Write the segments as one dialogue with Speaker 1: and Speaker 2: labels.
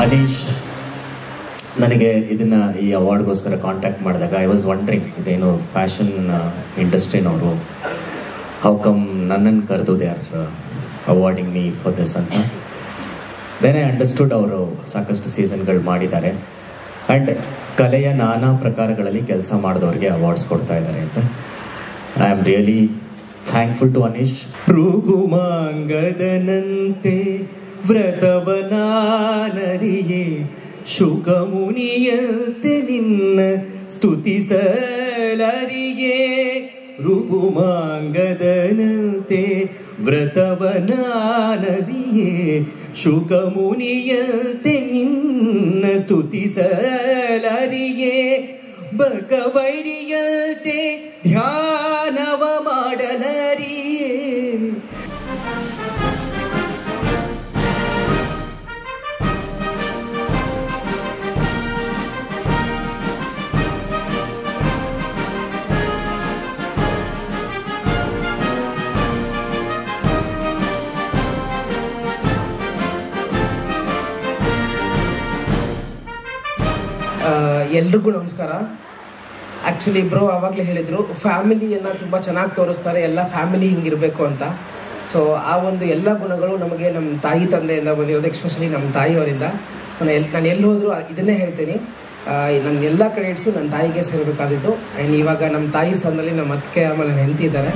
Speaker 1: ಅನೀಶ್ ನನಗೆ ಇದನ್ನ ಈ ಅವಾರ್ಡ್ಗೋಸ್ಕರ ಕಾಂಟ್ಯಾಕ್ಟ್ ಮಾಡಿದಾಗ ಐ ವಾಸ್ ವಂಡ್ರಿಂಗ್ ಇದೇನು ಫ್ಯಾಷನ್ ಇಂಡಸ್ಟ್ರಿನವರು ಹೌ ಕಮ್ ನನ್ನನ್ನು ಕರೆದು they are awarding me for this ಅಂತ ದೆನ್ ಐ ಅಂಡರ್ಸ್ಟುಡ್ ಅವರು ಸಾಕಷ್ಟು ಸೀಸನ್ಗಳು ಮಾಡಿದ್ದಾರೆ ಆ್ಯಂಡ್ ಕಲೆಯ ನಾನಾ ಪ್ರಕಾರಗಳಲ್ಲಿ ಕೆಲಸ ಮಾಡಿದವ್ರಿಗೆ ಅವಾರ್ಡ್ಸ್ ಕೊಡ್ತಾ ಇದ್ದಾರೆ ಅಂತ I am really thankful to Anish ಋಗುಮಾಂಗದನಂತೆ ವ್ರತವನಾನರಿಯೇ ಶುಕಮುನಿಯಂತೆ ನಿನ್ನ ಸ್ತುತಿಸಲರಿಯೇ ಋಗುಮಾಂಗದನಂತೆ ವ್ರತವನಾನರಿಯೇ ಶುಕಮುನಿಯಂತೆ ನಿನ್ನ ಸ್ತುತಿಸಲರಿಯೇ ಬಕವೈರಿಯಂತೆ ಧ್ಯಾನವ ಮಾಡಲರಿಯೇ
Speaker 2: ಎಲ್ರಿಗೂ ನಮಸ್ಕಾರ ಆ್ಯಕ್ಚುಲಿ ಬ್ರೋ ಆವಾಗಲೇ ಹೇಳಿದರು ಫ್ಯಾಮಿಲಿಯನ್ನು ತುಂಬ ಚೆನ್ನಾಗಿ ತೋರಿಸ್ತಾರೆ ಎಲ್ಲ ಫ್ಯಾಮಿಲಿ ಹಿಂಗಿರಬೇಕು ಅಂತ ಸೊ ಆ ಒಂದು ಎಲ್ಲ ಗುಣಗಳು ನಮಗೆ ನಮ್ಮ ತಾಯಿ ತಂದೆಯಿಂದ ಬಂದಿರೋದು ಎಕ್ಸ್ಪೆಷಲಿ ನಮ್ಮ ತಾಯಿಯವರಿಂದ ನಾನು ಎಲ್ಲಿ ನಾನು ಎಲ್ಲಿ ಹೋದರೂ ಇದನ್ನೇ ಹೇಳ್ತೀನಿ ನನ್ನ ಎಲ್ಲ ಕ್ರೆಡಿಟ್ಸು ನನ್ನ ತಾಯಿಗೆ ಸೇರಬೇಕಾದಿದ್ದು ಆ್ಯಂಡ್ ಇವಾಗ ನಮ್ಮ ತಾಯಿ ಸ್ಥಾನದಲ್ಲಿ ನಮ್ಮ ಅತ್ತಿಗೆ ಆಮೇಲೆ ನನ್ನ ಹೆಂಡತಿ ಇದ್ದಾರೆ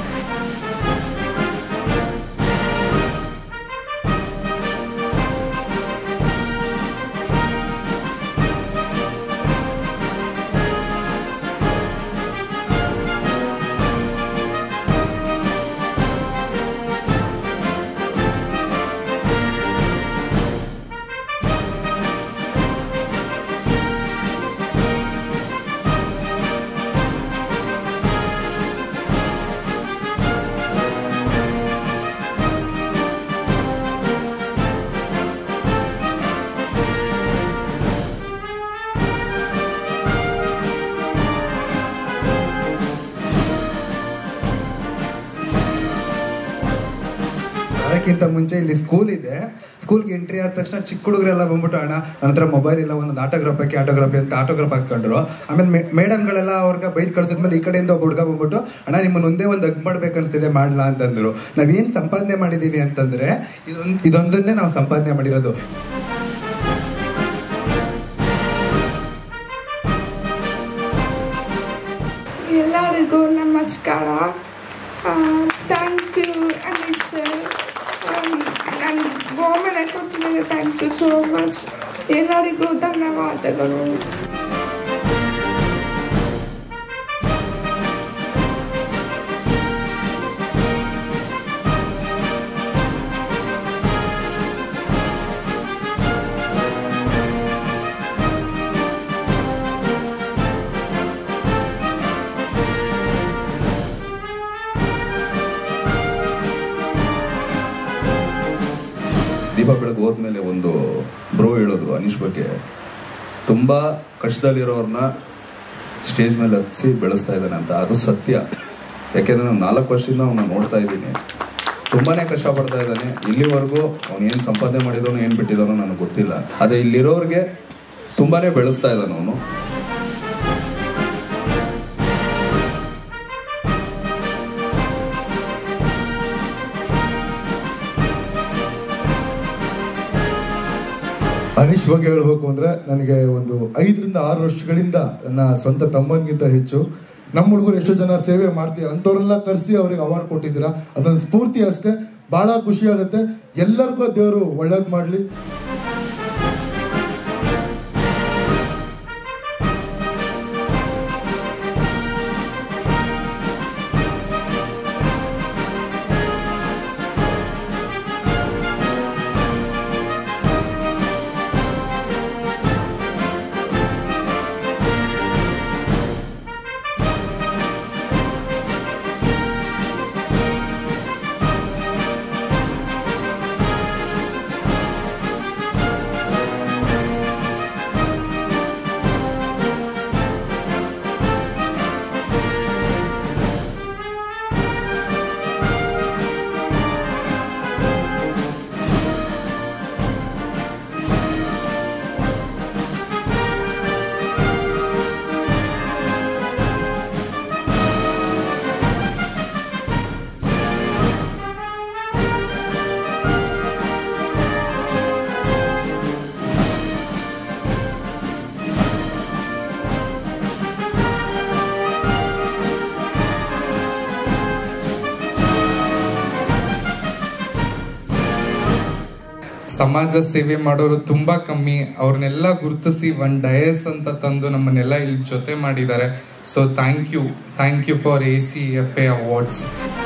Speaker 3: ಅದಕ್ಕಿಂತ ಮುಂಚೆ ಇಲ್ಲಿ ಸ್ಕೂಲ್ ಇದೆ ಸ್ಕೂಲ್ಗೆ ಎಂಟ್ರಿ ಆದ ತಕ್ಷಣ ಚಿಕ್ಕ ಹುಡುಗರೆಲ್ಲ ಬಂದ್ಬಿಟ್ಟು ಅಣ್ಣ ನನ್ನ ಹತ್ರ ಮೊಬೈಲ್ ಇಲ್ಲ ಒಂದು ಆಟೋಗ್ರಾಫ್ ಹಾಕಿ ಆಟೋಗ್ರಾಫಿ ಅಂತ ಆಟೋಗ್ರಾಫ್ ಹಾಕೊಂಡ್ರು ಆಮೇಲೆ ಮೇಡಮ್ಗಳೆಲ್ಲ ಅವ್ರಿಗೆ ಬೈದ್ ಕಳ್ಸಿದ್ಮೇಲೆ ಈ ಕಡೆಯಿಂದ ಒಬ್ಬ ಹುಡುಗ ಬಂದ್ಬಿಟ್ಟು ಅಣ್ಣ ನಿಮ್ಮನ್ನ ಒಂದೇ ಒಂದು ಹಗ್ ಮಾಡ್ಬೇಕನ್ಸ್ತಿದೆ ಮಾಡ್ಲಾ ಅಂತಂದ್ರು ನಾವೇನ್ ಸಂಪಾದನೆ ಮಾಡಿದೀವಿ ಅಂತಂದ್ರೆ ಇದೊಂದು ಇದೊಂದನ್ನೇ ನಾವು ಸಂಪಾದನೆ ಮಾಡಿರೋದು
Speaker 4: ಎಲ್ಲರಿಗೂ ನಮಸ್ಕಾರ ಥ್ಯಾಂಕ್ ಯು ಅನೀಶ್ ಸರ್ ನನ್ನ ಬಹುಮಾನ ಕೊಟ್ಟಿದ್ದಕ್ಕೆ ಥ್ಯಾಂಕ್ ಯು ಸೋ ಮಚ್ ಎಲ್ಲರಿಗೂ ಧನ್ಯವಾದಗಳು
Speaker 5: ದೀಪ ಬೆಳಗ್ಗೆ ಹೋದ್ಮೇಲೆ ಒಂದು ಬ್ರೋ ಹೇಳಿದ್ರು ಅನೀಶ್ ಬಗ್ಗೆ ತುಂಬ ಕಷ್ಟದಲ್ಲಿರೋರನ್ನ ಸ್ಟೇಜ್ ಮೇಲೆ ಹತ್ತಿಸಿ ಬೆಳೆಸ್ತಾ ಇದ್ದಾನೆ ಅಂತ ಅದು ಸತ್ಯ ಯಾಕೆಂದರೆ ನಾನು ನಾಲ್ಕು ವರ್ಷದಿಂದ ಅವನ್ನ ನೋಡ್ತಾ ಇದ್ದೀನಿ ತುಂಬಾ ಕಷ್ಟಪಡ್ತಾ ಇದ್ದಾನೆ ಇಲ್ಲಿವರೆಗೂ ಅವ್ನು ಏನು ಸಂಪಾದನೆ ಮಾಡಿದಾನೋ ಏನು ಬಿಟ್ಟಿದಾನೋ ನನಗೆ ಗೊತ್ತಿಲ್ಲ ಅದೇ ಇಲ್ಲಿರೋರಿಗೆ ತುಂಬಾ ಬೆಳೆಸ್ತಾ ಇದ್ದಾನೆ ಅವನು
Speaker 6: ಅನೀಶ್ ಬಗ್ಗೆ ಹೇಳಬೇಕು ಅಂದ್ರೆ ನನಗೆ ಒಂದು ಐದರಿಂದ ಆರು ವರ್ಷಗಳಿಂದ ನನ್ನ ಸ್ವಂತ ತಮ್ಮನಿಗಿಂತ ಹೆಚ್ಚು ನಮ್ಮ ಹುಡುಗರು ಎಷ್ಟೋ ಜನ ಸೇವೆ ಮಾಡ್ತೀರಾ ಅಂಥವ್ರೆಲ್ಲ ಕರೆಸಿ ಅವ್ರಿಗೆ ಅವಾರ್ಡ್ ಕೊಟ್ಟಿದ್ದೀರಾ ಅದೊಂದು ಸ್ಫೂರ್ತಿ ಅಷ್ಟೇ ಬಹಳ ಖುಷಿ ಆಗುತ್ತೆ ಎಲ್ಲರಿಗೂ ದೇವರು ಒಳ್ಳೇದು ಮಾಡಲಿ
Speaker 7: ಸಮಾಜ ಸೇವೆ ಮಾಡೋರು ತುಂಬಾ ಕಮ್ಮಿ ಅವ್ರನ್ನೆಲ್ಲ ಗುರುತಿಸಿ ಒನ್ ಡಯಸ್ ಅಂತ ತಂದು ನಮ್ಮನ್ನೆಲ್ಲ ಇಲ್ಲಿ ಜೊತೆ ಮಾಡಿದ್ದಾರೆ so thank you thank you for A C F A awards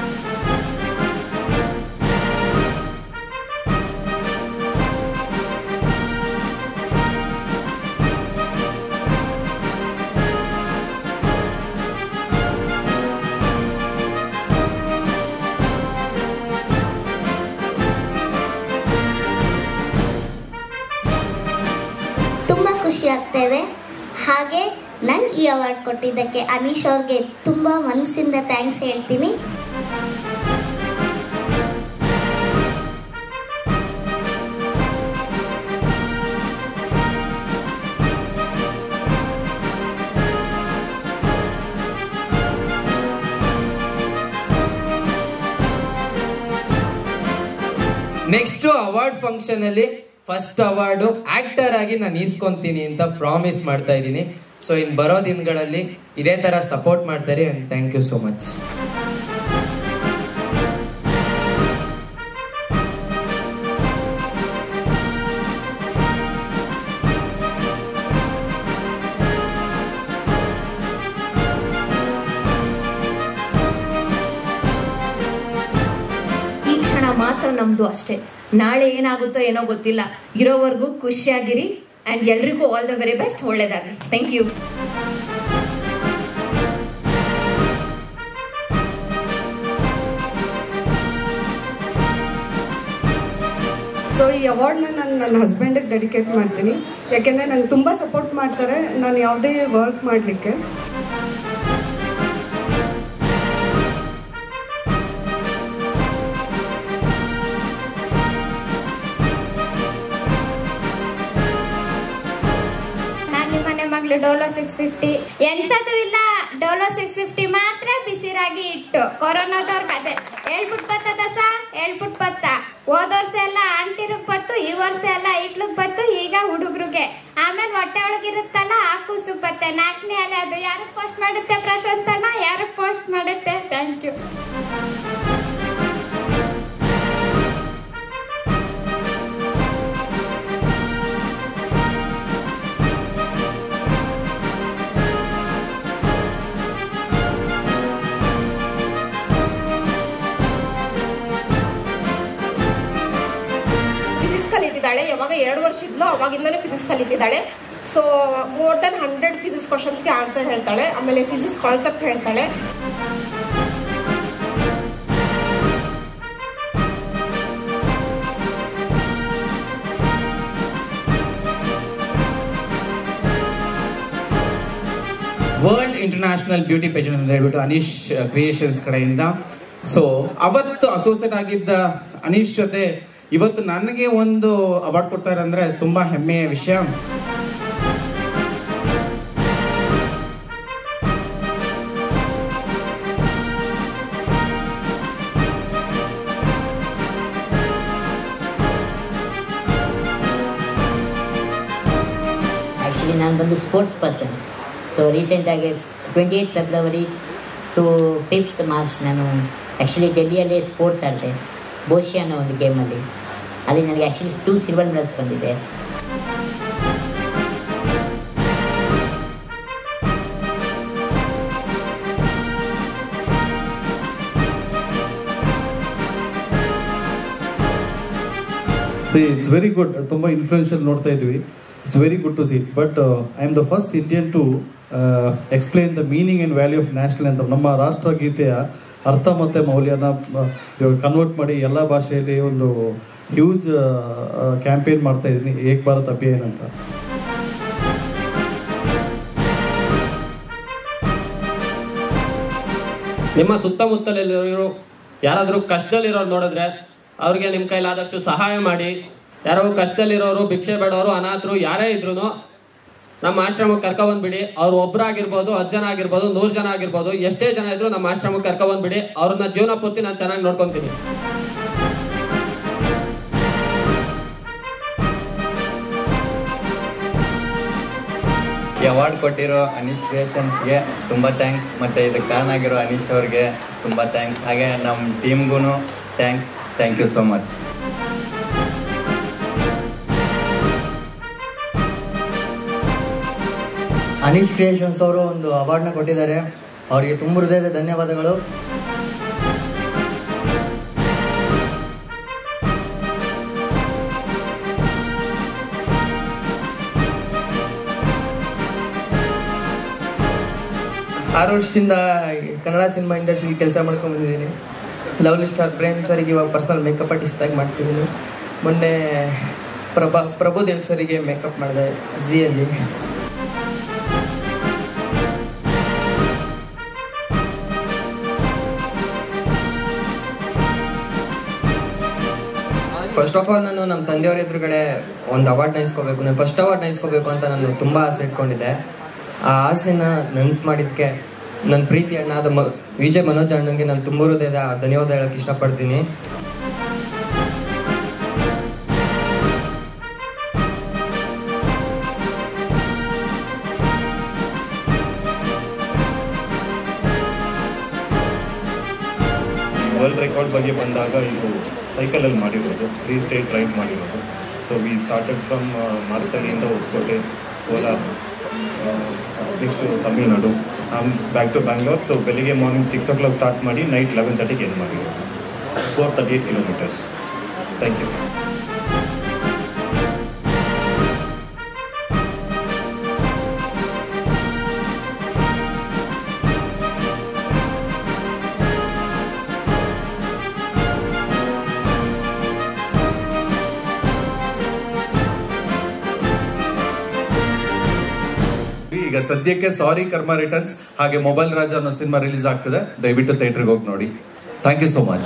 Speaker 8: ತುಂಬ ಖುಷಿ ಆಗ್ತಾ ಇದೆ ಹಾಗೆ ನಂಗೆ ಈ ಅವಾರ್ಡ್ ಕೊಟ್ಟಿದ್ದಕ್ಕೆ ಅನೀಶ್ ಅವ್ರಿಗೆ ತುಂಬ ಮನಸ್ಸಿಂದ ಥ್ಯಾಂಕ್ಸ್ ಹೇಳ್ತೀನಿ
Speaker 9: ನೆಕ್ಸ್ಟ್ ಅವಾರ್ಡ್ ಫಂಕ್ಷನ್ ಅಲ್ಲಿ ಫಸ್ಟ್ ಅವಾರ್ಡು ಆಕ್ಟರ್ ಆಗಿ ನಾನು ಈಸ್ಕೊಂತೀನಿ ಅಂತ ಪ್ರಾಮಿಸ್ ಮಾಡ್ತಾ ಇದ್ದೀನಿ ಸೊ ಇನ್ ಬರೋ ದಿನಗಳಲ್ಲಿ ಇದೇ ತರ ಸಪೋರ್ಟ್ ಮಾಡ್ತಾರೆ and thank you so much
Speaker 10: ಈ ಕ್ಷಣ ಮಾತ್ರ ನಮ್ದು ಅಷ್ಟೇ ನಾಳೆ ಏನಾಗುತ್ತೋ ಏನೋ ಗೊತ್ತಿಲ್ಲ ಇರೋವರೆಗೂ ಖುಷಿಯಾಗಿರಿ ಅಂಡ್ ಎಲ್ರಿಗೂ ಆಲ್ ದ ವೆರಿ ಬೆಸ್ಟ್ ಒಳ್ಳೇದಾಗಲಿ ಥ್ಯಾಂಕ್ ಯು
Speaker 11: ಸೊ ಈ ಅವಾರ್ಡ್ನ ನಾನು ನನ್ನ ಹಸ್ಬೆಂಡಿಗೆ ಡೆಡಿಕೇಟ್ ಮಾಡ್ತೀನಿ ಯಾಕೆಂದರೆ ನಂಗೆ ತುಂಬ ಸಪೋರ್ಟ್ ಮಾಡ್ತಾರೆ ನಾನು ಯಾವುದೇ ವರ್ಕ್ ಮಾಡಲಿಕ್ಕೆ
Speaker 12: ನಾನು ನಿಮ್ಮನೆ ಮಗಳು ಡೋಲೋ ಸಿಕ್ಸ್ ಫಿಫ್ಟಿ ಎಂಥದ್ದು ಇಲ್ಲ ಡೋಲೋ ಸಿಕ್ಸ್ ಫಿಫ್ಟಿ ಮಾತ್ರ ಬಿಸಿರಾಗಿ ಇಟ್ಟು ಕೊರೋನಾದವ್ರ ಕತೆ ಹೇಳ್ಬಿಟ್ ಬತ್ತದ ಸ ಹೇಳ್ಬಿಟ್ ಬತ್ತ ಹೋದ ವರ್ಷ ಎಲ್ಲ ಆಂಟಿರಿಗೆ ಬತ್ತು ಈ ವರ್ಷ ಎಲ್ಲ ಇಟ್ಲಿಗೆ ಬತ್ತು ಈಗ ಹುಡುಗ್ರಿಗೆ ಆಮೇಲೆ ಹೊಟ್ಟೆ ಒಳಗಿರುತ್ತಲ್ಲ ಆ ಕೂಸು ಬತ್ತೆ ನಾಲ್ಕನೇ ಅಲೆ ಅದು ಯಾರಿಗೆ ಪೋಸ್ಟ್ ಮಾಡುತ್ತೆ ಪ್ರಶಾಂತಣ್ಣ ಯಾರಿಗೆ ಪೋಸ್ಟ್ ಮಾಡುತ್ತೆ ಥ್ಯಾಂಕ್ ಯು
Speaker 13: ಫಿಸಿಕ್ಸ್ ಕಲಿತಿದ್ದಾಳೆ ಯಾವಾಗ ಎರಡು ವರ್ಷ ಇದ್ಲು ಅವಾಗಿಂದನೇ ಫಿಸಿಕ್ಸ್ ಕಲಿತಿದ್ದಾಳೆ so more then hundred physics ಕ್ವಶನ್ಸ್ಗೆ ಆನ್ಸರ್ ಹೇಳ್ತಾಳೆ ಆಮೇಲೆ ಫಿಸಿಕ್ಸ್ ಕಾನ್ಸೆಪ್ಟ್ ಹೇಳ್ತಾಳೆ
Speaker 14: ವರ್ಲ್ಡ್ ಇಂಟರ್ನ್ಯಾಷನಲ್ ಬ್ಯೂಟಿ ಪೇಜೆಂಟ್ ಅಂತ ಹೇಳ್ಬಿಟ್ಟು ಅನೀಶ್ ಕ್ರಿಯೇಷನ್ಸ್ ಕಡೆಯಿಂದ ಸೊ ಅವತ್ತು ಅಸೋಸಿಯೇಟ್ ಆಗಿದ್ದ ಅನೀಶ್ ಜೊತೆ ಇವತ್ತು ನನಗೆ ಒಂದು ಅವಾರ್ಡ್ ಕೊಡ್ತಾರೆ ಅಂದ್ರೆ ತುಂಬಾ ಹೆಮ್ಮೆಯ ವಿಷಯ
Speaker 15: ಆ್ಯಕ್ಚುಲಿ ನಾನು ಬಂದು ಸ್ಪೋರ್ಟ್ಸ್ ಪರ್ಸನ್ ಸೊ ರೀಸೆಂಟಾಗಿ twenty eight February to fifth March ನಾನು ಆ್ಯಕ್ಚುಲಿ ಡೆಲ್ಲಿಯಲ್ಲೇ ಸ್ಪೋರ್ಟ್ಸ್ ಆಡಿದೆ ಬೋಶಿ ಅನ್ನೋ ಒಂದು ಗೇಮಲ್ಲಿ ಅಲ್ಲಿ ನನಗೆ ಆ್ಯಕ್ಚುಲಿ ಟೂ ಸಿಲ್ವರ್ ಮೆಡಲ್ಸ್ ಬಂದಿದೆ
Speaker 16: ಸಿ ಇಟ್ಸ್ ವೆರಿ ಗುಡ್ ತುಂಬ ಇನ್ಫ್ಲೂಯೆನ್ಷಿಯಲ್ ನೋಡ್ತಾ ಇದ್ವಿ it's very good to see but I am the first Indian to explain the meaning and value of national ಅಂತ ನಮ್ಮ ರಾಷ್ಟ್ರಗೀತೆಯ ಅರ್ಥ ಮತ್ತು ಮೌಲ್ಯನ ಕನ್ವರ್ಟ್ ಮಾಡಿ ಎಲ್ಲ ಭಾಷೆಯಲ್ಲಿ ಒಂದು ಹ್ಯೂಜ್ ಕ್ಯಾಂಪೇನ್ ಮಾಡ್ತಾ ಇದ್ದೀನಿ ಏಕ್ ಭಾರತ್ ಅಭಿಯಾನ್ ಅಂತ
Speaker 17: ನಿಮ್ಮ ಸುತ್ತಮುತ್ತಲಿರೋ ಯಾರಾದರೂ ಕಷ್ಟದಲ್ಲಿರೋರು ನೋಡಿದ್ರೆ ಅವ್ರಿಗೆ ನಿಮ್ಮ ಕೈಲಾದಷ್ಟು ಸಹಾಯ ಮಾಡಿ ಯಾರೋ ಕಷ್ಟದಲ್ಲಿರೋರು ಭಿಕ್ಷೆ ಬೇಡೋರು ಅನಾಥರು ಯಾರೇ ಇದ್ರು ನಮ್ಮ ಆಶ್ರಮಕ್ಕೆ ಕರ್ಕೊಂಡ್ಬಿಡಿ ಅವ್ರು ಒಬ್ರಾಗಿರ್ಬೋದು ಹತ್ತು ಜನ ಆಗಿರ್ಬೋದು ನೂರು ಜನ ಆಗಿರ್ಬೋದು ಎಷ್ಟೇ ಜನ ಇದ್ರು ನಮ್ಮ ಆಶ್ರಮಕ್ಕೆ ಕರ್ಕೊಂಡ್ಬಿಡಿ ಅವ್ರನ್ನ ಜೀವನ ಪೂರ್ತಿ ನಾನು ಚೆನ್ನಾಗಿ ನೋಡ್ಕೊಂತೀನಿ
Speaker 18: ಈ ಅವಾರ್ಡ್ ಕೊಟ್ಟಿರೋ ಅನೀಶ್ ಕ್ರಿಯೇಷನ್ಸ್ಗೆ ತುಂಬ ಥ್ಯಾಂಕ್ಸ್ ಮತ್ತು ಇದಕ್ಕೆ ಕಾರಣ ಆಗಿರೋ ಅನೀಶ್ ಅವ್ರಿಗೆ ತುಂಬ ಥ್ಯಾಂಕ್ಸ್ ಹಾಗೆ ನಮ್ಮ ಟೀಮ್ಗೂ thanks thank you so much
Speaker 19: Anish creations ಅವರು ಒಂದು ಅವಾರ್ಡ್ನ ಕೊಟ್ಟಿದ್ದಾರೆ ಅವರಿಗೆ ತುಂಬ ಹೃದಯದ ಧನ್ಯವಾದಗಳು
Speaker 2: ಆರು ವರ್ಷದಿಂದ ಕನ್ನಡ ಸಿನಿಮಾ ಇಂಡಸ್ಟ್ರಿಗೆ ಕೆಲಸ ಮಾಡ್ಕೊಂಡು ಬಂದಿದ್ದೀನಿ ಲವ್ಲಿ ಸ್ಟಾರ್ ಪ್ರೇಮ್ ಸರಿಗೆ ಇವಾಗ ಪರ್ಸನಲ್ ಮೇಕಪ್ ಆರ್ಟಿಸ್ಟ್ ಆಗಿ ಮಾಡ್ತಿದ್ದೀನಿ ಮೊನ್ನೆ ಪ್ರಭಾ ಪ್ರಭುದೇವ್ ಸರಿಗೆ ಮೇಕಪ್ ಮಾಡಿದೆ ಝಿಯಲ್ಲಿ
Speaker 9: ಫಸ್ಟ್ ಆಫ್ ಆಲ್ ನಾನು ನಮ್ಮ ತಂದೆಯವ್ರ ಎದುರುಗಡೆ ಒಂದು ಅವಾರ್ಡ್ನ ಇಸ್ಕೋಬೇಕು ನಾನು ಫಸ್ಟ್ ಅವಾರ್ಡ್ನ ಇಸ್ಕೋಬೇಕು ಅಂತ ನಾನು ತುಂಬ ಆಸೆ ಇಟ್ಕೊಂಡಿದ್ದೆ ಆ ಆಸೆನ ನನಸು ಮಾಡಿದ್ದಕ್ಕೆ ನನ್ನ ಪ್ರೀತಿ ಅಣ್ಣ ಅದು ಮ ವಿಜಯ್ ಮನೋಜ್ ಅಣ್ಣಂಗೆ ನಾನು ತುಂಬ ಹೃದಯದ ಧನ್ಯವಾದ ಹೇಳೋಕ್ಕೆ ಇಷ್ಟಪಡ್ತೀನಿ
Speaker 20: ವರ್ಲ್ಡ್ ರೆಕಾರ್ಡ್ ಬಗ್ಗೆ ಬಂದಾಗ ಇದು ಸೈಕಲಲ್ಲಿ ಮಾಡಿರೋದು ಫ್ರೀ ಸ್ಟೇಟ್ ರೈಡ್ ಮಾಡಿರೋದು ಸೊ ವಿ ಸ್ಟಾರ್ಟೆಡ್ ಫ್ರಮ್ ಮಾರ್ತಳ್ಳಿಯಿಂದ Hosakote Kolar next Tamil Nadu back to Bangalore so ಬೆಳಿಗ್ಗೆ morning six o'clock start ಮಾಡಿ ನೈಟ್ ಲೆವೆನ್ ತರ್ಟಿಗೆ ಎಂಡ್ ಮಾಡಿರೋದು four thirty eight kilometers thank you
Speaker 5: ಈಗ ಸದ್ಯಕ್ಕೆ ಸಾರಿ ಕರ್ಮ ರಿಟರ್ನ್ಸ್ ಹಾಗೆ ಮೊಬೈಲ್ ರಾಜ ಅನ್ನೋ ಸಿನಿಮಾ ರಿಲೀಸ್ ಆಗ್ತದೆ ದಯವಿಟ್ಟು ಥಿಯೇಟ್ರಿಗೆ ಹೋಗಿ ನೋಡಿ ಥ್ಯಾಂಕ್ ಯು ಸೋ ಮಚ್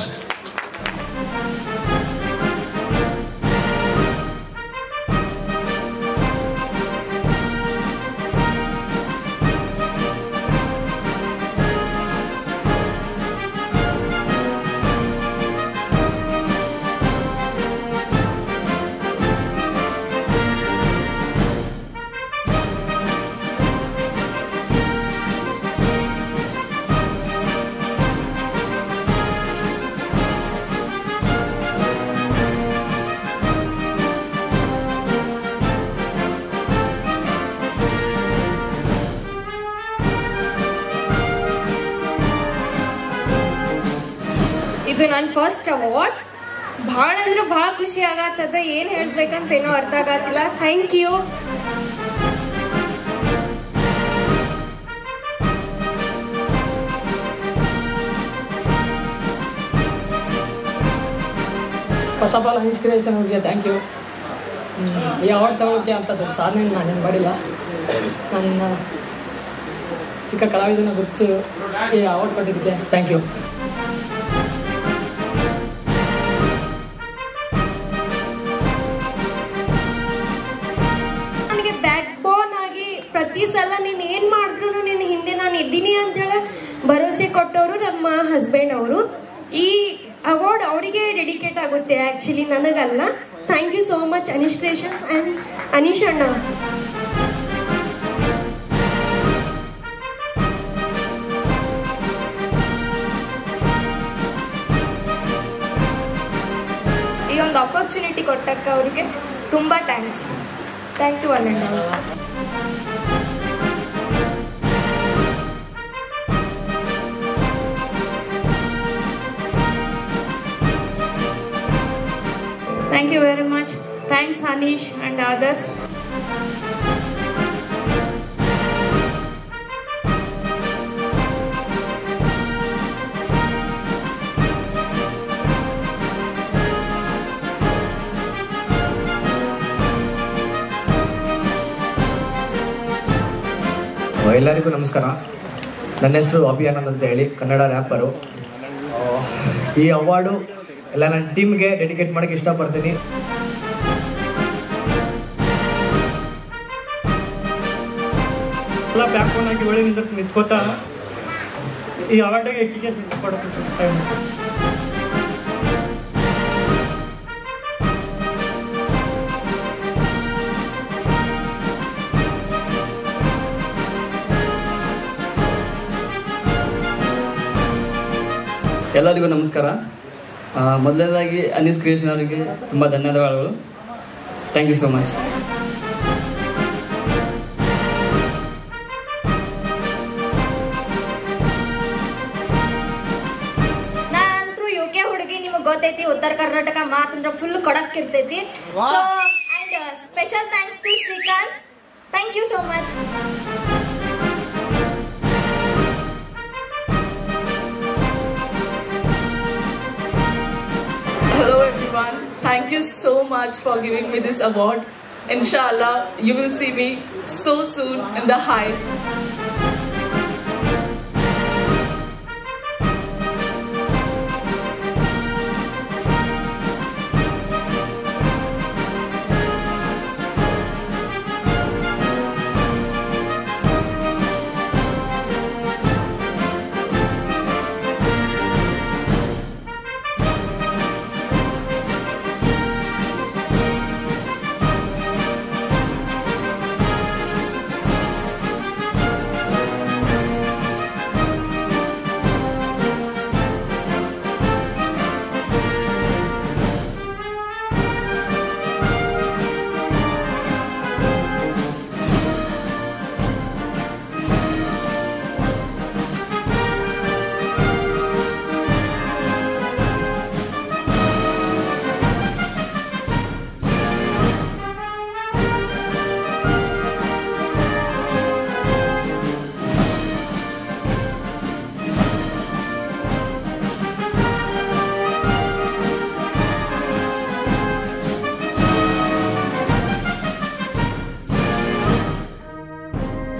Speaker 21: ಇದು ನನ್ನ ಫಸ್ಟ್ ಅವಾರ್ಡ್ ಭಾಳ ಅಂದ್ರೆ ಭಾಳ ಖುಷಿ ಆಗತ್ತದ ಏನು ಹೇಳ್ಬೇಕಂತ ಏನೋ ಅರ್ಥ ಆಗತ್ತಿಲ್ಲ thank you
Speaker 22: first of all inspiration ಅವ್ರಿಗೆ ಥ್ಯಾಂಕ್ ಯು ಈ ಅವಾರ್ಡ್ ತಗೊಳ್ಳೋಕ್ಕೆ ಅಂತ ದೊಡ್ಡ ಸಾಧನೆ ನಾನೇನು ಮಾಡಿಲ್ಲ ನನ್ನ ಚಿಕ್ಕ ಕಲಾವಿದನ ಗುರುತಿಸಿ ಈ ಅವಾರ್ಡ್ ಕೊಟ್ಟಿದ್ದಕ್ಕೆ ಥ್ಯಾಂಕ್ ಯು
Speaker 21: ನನಗೆ ಬ್ಯಾಕ್ ಬೋನ್ ಆಗಿ ಪ್ರತಿ ಸಲ ನೀನು ಏನು ಮಾಡಿದ್ರು ನಿನ್ನ ಹಿಂದೆ ನಾನು ಇದ್ದೀನಿ ಅಂತೇಳಿ ಭರವಸೆ ಕೊಟ್ಟವರು ನಮ್ಮ ಹಸ್ಬೆಂಡ್ ಅವರು ಈ ಅವಾರ್ಡ್ ಅವರಿಗೆ ಡೆಡಿಕೇಟ್ ಆಗುತ್ತೆ ಆ್ಯಕ್ಚುಲಿ ನನಗಲ್ಲ thank you so much Anish creations and Anish ಅಣ್ಣ
Speaker 12: ಈ ಒಂದು ಅಪರ್ಚುನಿಟಿ ಕೊಟ್ಟಕ್ಕೆ ಅವರಿಗೆ ತುಂಬ ಥ್ಯಾಂಕ್ಸ್ ಥ್ಯಾಂಕ್ ಯು ಅಣ್ಣ Thank you very much. Thanks, Anish and others.
Speaker 23: ಎಲ್ಲರಿಗೂ ನಮಸ್ಕಾರ ನನ್ನ ಹೆಸರು ಅಭಿಯಾನಂದ್ ಅಂತ ಹೇಳಿ ಕನ್ನಡ ರ್ಯಾಪರು ಈ ಅವಾರ್ಡು ಎಲ್ಲ ನನ್ನ ಟೀಮ್ಗೆ ಡೆಡಿಕೇಟ್ ಮಾಡೋಕ್ಕೆ ಇಷ್ಟಪಡ್ತೀನಿ
Speaker 24: ಎಲ್ಲ ಬ್ಯಾಕ್ ಬೋನ್ ಆಗಿ ಒಳಗಿಂದ ನಿಂತ್ಕೋತಾ ಈ ಅವಾರ್ಡಿಗೆ ಎಕ್ಕಿಗೆ ಕೊಡೋಕೆ ಟೈಮ್
Speaker 22: ಎಲ್ಲರಿಗೂ ನಮಸ್ಕಾರ ಆ, ಮೊದಲನೇದಾಗಿ ಅನೀಸ್ ಕ್ರಿಯೇಷನ್ ಅವರಿಗೆ ತುಂಬ ಧನ್ಯವಾದಗಳು ಥ್ಯಾಂಕ್ ಯು ಸೋ ಮಚ್
Speaker 1: ಗೊತ್ತೈತಿ ಉತ್ತರ ಕರ್ನಾಟಕ ಮಾತಂದ್ರ ಫುಲ್ ಕೊಡಕ್ ಇರ್ತೈತಿ so and special thanks to Srikanth thank you so much
Speaker 3: Hello everyone. Thank you so much for giving me this award. Inshallah, you will see me so soon in the heights.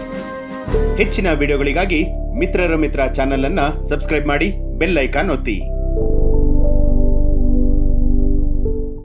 Speaker 4: ಹೆಚ್ಚಿನ ವಿಡಿಯೋಗಳಿಗಾಗಿ ಮಿತ್ರರ ಮಿತ್ರ channel ಅನ್ನ subscribe ಮಾಡಿ bell icon ಒತ್ತಿ